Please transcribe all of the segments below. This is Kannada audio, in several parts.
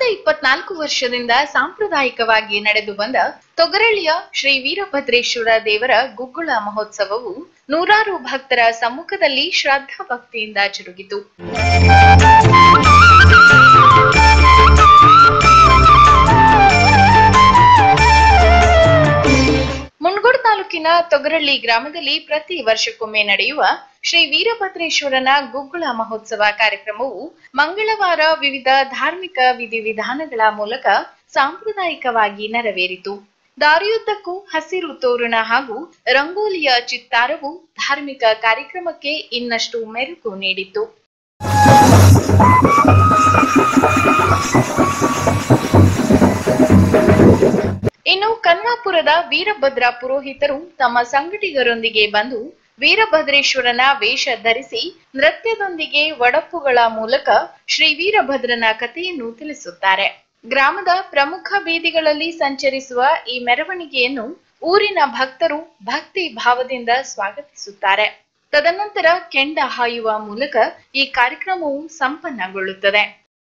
ಇಪ್ಪತ್ನಾಲ್ಕು ವರ್ಷದಿಂದ ಸಾಂಪ್ರದಾಯಿಕವಾಗಿ ನಡೆದು ಬಂದ ತೊಗರಳ್ಳಿಯ ಶ್ರೀ ವೀರಭದ್ರೇಶ್ವರ ದೇವರ ಗುಗ್ಗುಳ ಮಹೋತ್ಸವವು ನೂರಾರು ಭಕ್ತರ ಸಮ್ಮುಖದಲ್ಲಿ ಶ್ರದ್ಧಾ ಭಕ್ತಿಯಿಂದ ಜರುಗಿತು ಮುಂಡಗೋಡು ತಾಲೂಕಿನ ತೊಗರಳ್ಳಿ ಗ್ರಾಮದಲ್ಲಿ ಪ್ರತಿ ವರ್ಷಕ್ಕೊಮ್ಮೆ ನಡೆಯುವ ಶ್ರೀ ವೀರಭದ್ರೇಶ್ವರನ ಗುಗ್ಗುಳ ಮಹೋತ್ಸವ ಕಾರ್ಯಕ್ರಮವು ಮಂಗಳವಾರ ವಿವಿಧ ಧಾರ್ಮಿಕ ವಿಧಿವಿಧಾನಗಳ ಮೂಲಕ ಸಾಂಪ್ರದಾಯಿಕವಾಗಿ ನೆರವೇರಿತು ದಾರಿಯುದ್ದಕ್ಕೂ ಹಸಿರು ತೋರಣ ಹಾಗೂ ರಂಗೋಲಿಯ ಚಿತ್ತಾರವು ಧಾರ್ಮಿಕ ಕಾರ್ಯಕ್ರಮಕ್ಕೆ ಇನ್ನಷ್ಟು ಮೆರುಗು ನೀಡಿತು ಇನ್ನು ಕನ್ವಾಪುರದ ವೀರಭದ್ರ ಪುರೋಹಿತರು ತಮ್ಮ ಸಂಗಡಿಗರೊಂದಿಗೆ ಬಂದು ವೀರಭದ್ರೇಶ್ವರನ ವೇಷ ಧರಿಸಿ ನೃತ್ಯದೊಂದಿಗೆ ಒಡಪುಗಳ ಮೂಲಕ ಶ್ರೀ ವೀರಭದ್ರನ ಕಥೆಯನ್ನು ತಿಳಿಸುತ್ತಾರೆ ಗ್ರಾಮದ ಪ್ರಮುಖ ಬೀದಿಗಳಲ್ಲಿ ಸಂಚರಿಸುವ ಈ ಮೆರವಣಿಗೆಯನ್ನು ಊರಿನ ಭಕ್ತರು ಭಕ್ತಿ ಭಾವದಿಂದ ಸ್ವಾಗತಿಸುತ್ತಾರೆ ತದನಂತರ ಕೆಂಡ ಹಾಯುವ ಮೂಲಕ ಈ ಕಾರ್ಯಕ್ರಮವು ಸಂಪನ್ನಗೊಳ್ಳುತ್ತದೆ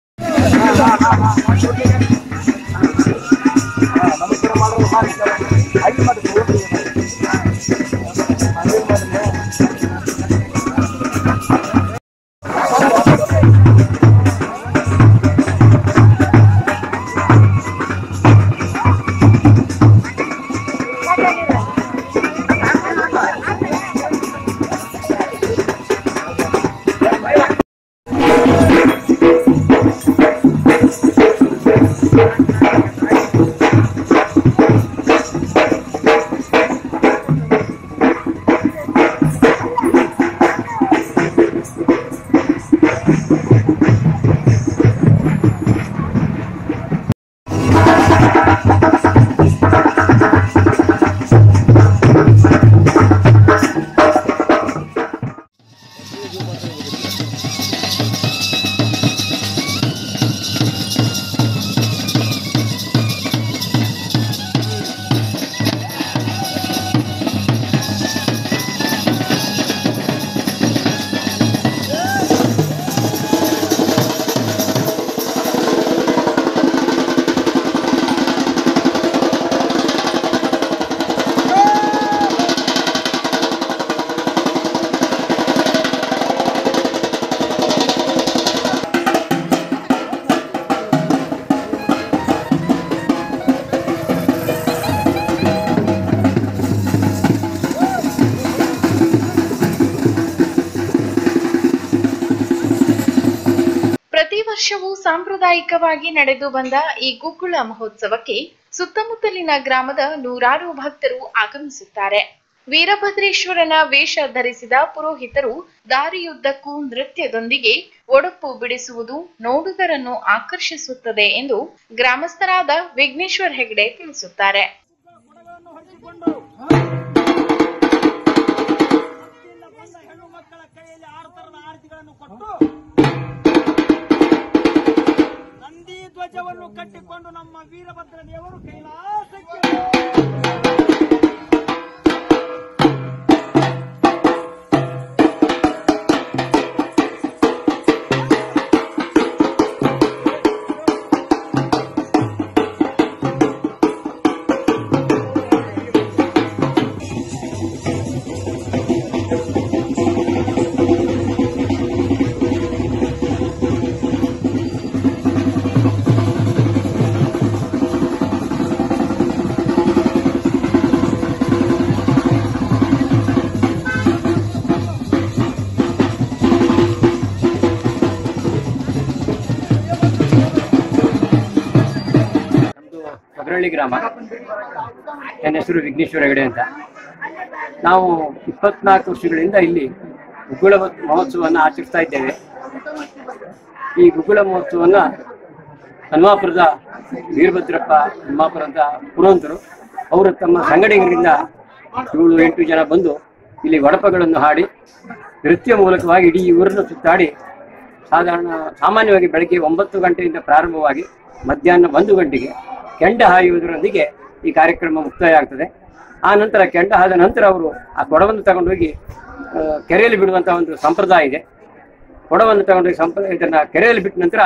ಪ್ರತಿ ವರ್ಷವೂ ಸಾಂಪ್ರದಾಯಿಕವಾಗಿ ನಡೆದು ಬಂದ ಈ ಗುಗ್ಗುಳ ಮಹೋತ್ಸವಕ್ಕೆ ಸುತ್ತಮುತ್ತಲಿನ ಗ್ರಾಮದ ನೂರಾರು ಭಕ್ತರು ಆಗಮಿಸುತ್ತಾರೆ ವೀರಭದ್ರೇಶ್ವರನ ವೇಷ ಧರಿಸಿದ ಪುರೋಹಿತರು ದಾರಿಯುದ್ದಕ್ಕೂ ನೃತ್ಯದೊಂದಿಗೆ ಒಡಪು ಬಿಡಿಸುವುದು ನೋಡುಗರನ್ನು ಆಕರ್ಷಿಸುತ್ತದೆ ಎಂದು ಗ್ರಾಮಸ್ಥರಾದ ವಿಘ್ನೇಶ್ವರ್ ಹೆಗ್ಡೆ ತಿಳಿಸುತ್ತಾರೆ ಕೊಡಗಳನ್ನು ಹೊರಿಸಿಕೊಂಡು ಭಕ್ತಿಯಿಂದ ಬಂದ ಹೆಣ್ಣು ಮಕ್ಕಳ ಕೈಯಲ್ಲಿ ಆರು ತರದ ಆರತಿಗಳನ್ನು ಕೊಟ್ಟು ನಂದಿ ಧ್ವಜವನ್ನು ಕಟ್ಟಿಕೊಂಡು ನಮ್ಮ ವೀರಭದ್ರ ದೇವರು ಕೈಲಾಸಕ್ಕೆ ನಮ್ದು ಕೊಗರಳ್ಳಿ ಗ್ರಾಮ ನನ್ನ ಹೆಸರು ವಿಘ್ನೇಶ್ವರ ಹೆಗಡೆ ಅಂತ ನಾವು ಇಪ್ಪತ್ನಾಲ್ಕು ವರ್ಷಗಳಿಂದ ಇಲ್ಲಿ ಗುಗ್ಗುಳ ಮಹೋತ್ಸವವನ್ನು ಆಚರಿಸ್ತಾ ಇದ್ದೇವೆ ಈ ಗುಗ್ಗುಳ ಮಹೋತ್ಸವವನ್ನು ಹನುಮಾಪುರದ ವೀರಭದ್ರಪ್ಪ ಹನುಮಾಪುರ ಅಂತ ಪುರೋಹಿತರು ಅವರು ತಮ್ಮ ಸಂಗಡಿಗರಿಂದ ಏಳು ಎಂಟು ಜನ ಬಂದು ಇಲ್ಲಿ ಒಡಪಗಳನ್ನು ಹಾಡಿ ನೃತ್ಯ ಮೂಲಕವಾಗಿ ಇಡೀ ಊರನ್ನು ಸುತ್ತಾಡಿ ಸಾಧಾರಣ ಸಾಮಾನ್ಯವಾಗಿ ಬೆಳಗ್ಗೆ ಒಂಬತ್ತು ಗಂಟೆಯಿಂದ ಪ್ರಾರಂಭವಾಗಿ ಮಧ್ಯಾಹ್ನ ಒಂದು ಗಂಟೆಗೆ ಕೆಂಡ ಹಾಯುವುದರೊಂದಿಗೆ ಈ ಕಾರ್ಯಕ್ರಮ ಮುಕ್ತಾಯ ಆಗ್ತದೆ ಆ ನಂತರ ಕೆಂಡ ಆದ ನಂತರ ಅವರು ಆ ಕೊಡವನ್ನು ತಗೊಂಡೋಗಿ ಆ, ಕೆರೆಯಲ್ಲಿ ಬಿಡುವಂತಹ ಒಂದು ಸಂಪ್ರದಾಯ ಇದೆ ಕೊಡವನ್ನು ತಗೊಂಡೋಗಿ ಸಂಪ್ರ ಇದನ್ನ ಕೆರೆಯಲ್ಲಿ ಬಿಟ್ಟ ನಂತರ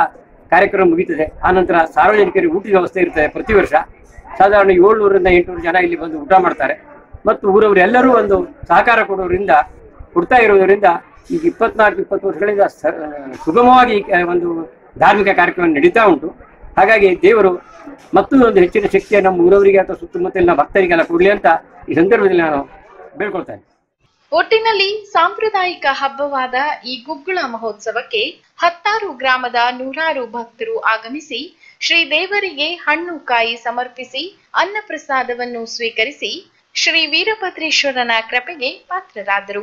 ಕಾರ್ಯಕ್ರಮ ಮುಗೀತದೆ ಆನಂತರ ಸಾರ್ವಜನಿಕರಿಗೆ ಊಟದ ವ್ಯವಸ್ಥೆ ಇರ್ತದೆ ಪ್ರತಿ ವರ್ಷ ಸಾಧಾರಣ ಏಳ್ನೂರರಿಂದ ಎಂಟುನೂರು ಜನ ಇಲ್ಲಿ ಬಂದು ಊಟ ಮಾಡ್ತಾರೆ ಮತ್ತು ಊರವರು ಎಲ್ಲರೂ ಒಂದು ಸಹಕಾರ ಕೊಡೋದ್ರಿಂದ ಕೊಡ್ತಾ ಇರೋದರಿಂದ ಈಗ ಇಪ್ಪತ್ನಾಲ್ಕು ಇಪ್ಪತ್ತು ವರ್ಷಗಳಿಂದ ಸ- ಸುಗಮವಾಗಿ ಈ ಕ- ಒಂದು ಧಾರ್ಮಿಕ ಕಾರ್ಯಕ್ರಮ ನಡೀತಾ ಉಂಟು ಹಾಗಾಗಿ ದೇವರು ಮತ್ತೂ ಒಂದು ಹೆಚ್ಚಿನ ಶಕ್ತಿಯನ್ನು ನಮ್ಮ ಊರವರಿಗೆ ಅಥವಾ ಸುತ್ತಮುತ್ತಲಿನ ಭಕ್ತರಿಗೆಲ್ಲ ಕೊಡಲಿ ಅಂತ ಈ ಸಂದರ್ಭದಲ್ಲಿ ನಾನು ಬೇಡ್ಕೊಳ್ತೇನೆ ಒಟ್ಟಿನಲ್ಲಿ ಸಾಂಪ್ರದಾಯಿಕ ಹಬ್ಬವಾದ ಈ ಗುಗ್ಗುಳ ಮಹೋತ್ಸವಕ್ಕೆ ಹತ್ತಾರು ಗ್ರಾಮದ ನೂರಾರು ಭಕ್ತರು ಆಗಮಿಸಿ ಶ್ರೀ ದೇವರಿಗೆ ಹಣ್ಣು ಕಾಯಿ ಸಮರ್ಪಿಸಿ ಅನ್ನಪ್ರಸಾದವನ್ನು ಸ್ವೀಕರಿಸಿ ಶ್ರೀ ವೀರಭದ್ರೇಶ್ವರನ ಕೃಪೆಗೆ ಪಾತ್ರರಾದರು